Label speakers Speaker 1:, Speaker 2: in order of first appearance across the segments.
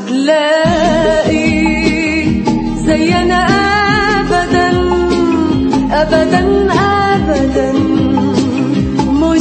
Speaker 1: هتلاقي زي انا ابدا ابدا ابدا مش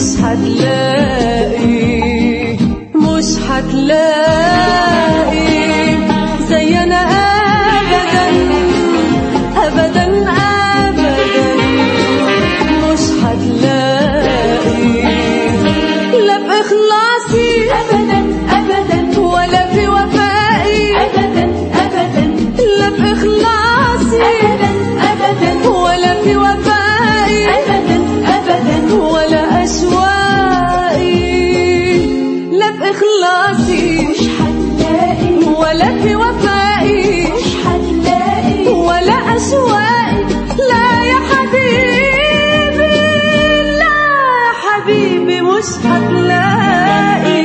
Speaker 1: هتلاقي مش هتلاقي زي انا ابدا ابدا ابدا مش هتلاقي لا باخلاصي
Speaker 2: أبدا أبدا
Speaker 1: ولا في وفائي
Speaker 2: أبدا أبدا
Speaker 1: لا باخلاصي
Speaker 2: أبدا أبدا
Speaker 1: ولا في وفائي
Speaker 2: أبدا أبدا
Speaker 1: ولا أشوائي لا بإخلاصي
Speaker 2: مش هتلاقي
Speaker 1: ولا في وفائي
Speaker 2: مش هتلاقي
Speaker 1: ولا أشوائي لا يا حبيبي لا يا حبيبي مش هتلاقي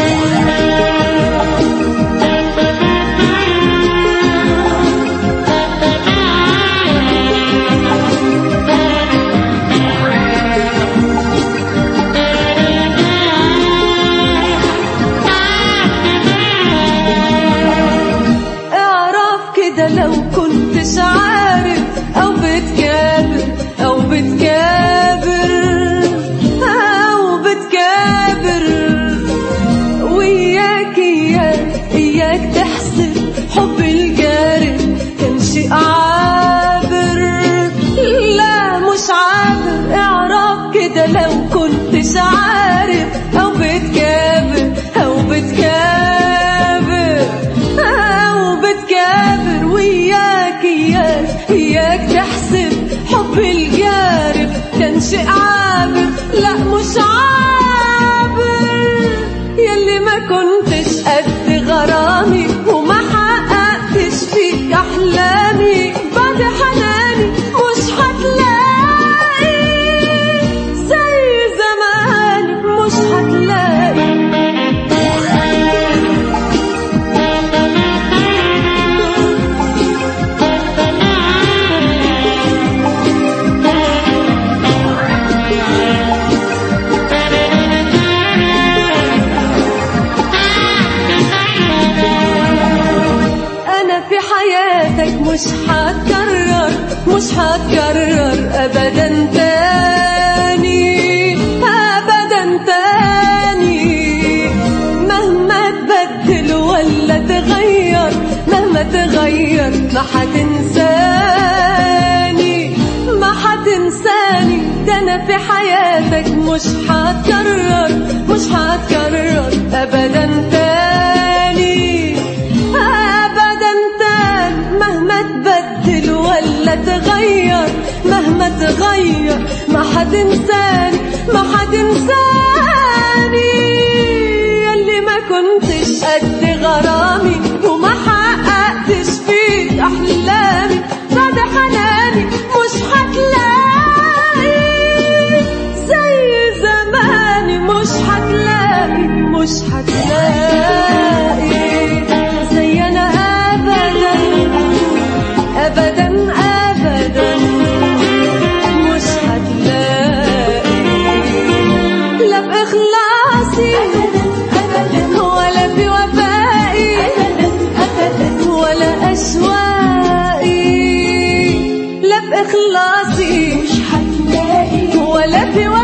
Speaker 1: اعرف كده لو كنتش عارف او بتكابر او بتكابر او بتكابر وياك اياك اياك تحسب حب الجارب كان شيء عابر لا مش عابر اعرف كده لو كنتش عارف او بتكابر او بتكابر او بتكابر وياك اياك اياك تحسب حب الجارب كان شيء عابر لا مش عابر يلي ما كنتش قد غرامي وما حققتش فيك احلامي بعد حناني مش هتلاقي زي زمان مش هتلاقي انا في حياتك مش هتكرر مش هتكرر ابدا تاني ابدا تاني مهما تبدل ولا تغير مهما تغير ما حتنساني ما حتنساني ده انا في حياتك مش هتكرر مش هتكرر ابدا تاني ابدا تاني مهما تبدل ولا تغير مهما تغير ما حتنساني ما حتنساني يلي ما كنتش قد غرامي وما حققتش فيك احلامي بعد حناني مش هتلاقي زي زماني مش هتلاقي مش هتلاقي زي انا ابدا ابدا ابدا مش هتلاقي لا باخلاصي
Speaker 2: أبدا
Speaker 1: ولا في وفائي
Speaker 2: أبدا أبدا
Speaker 1: ولا أشوائي لا بإخلاصي
Speaker 2: مش هتلاقي
Speaker 1: ولا في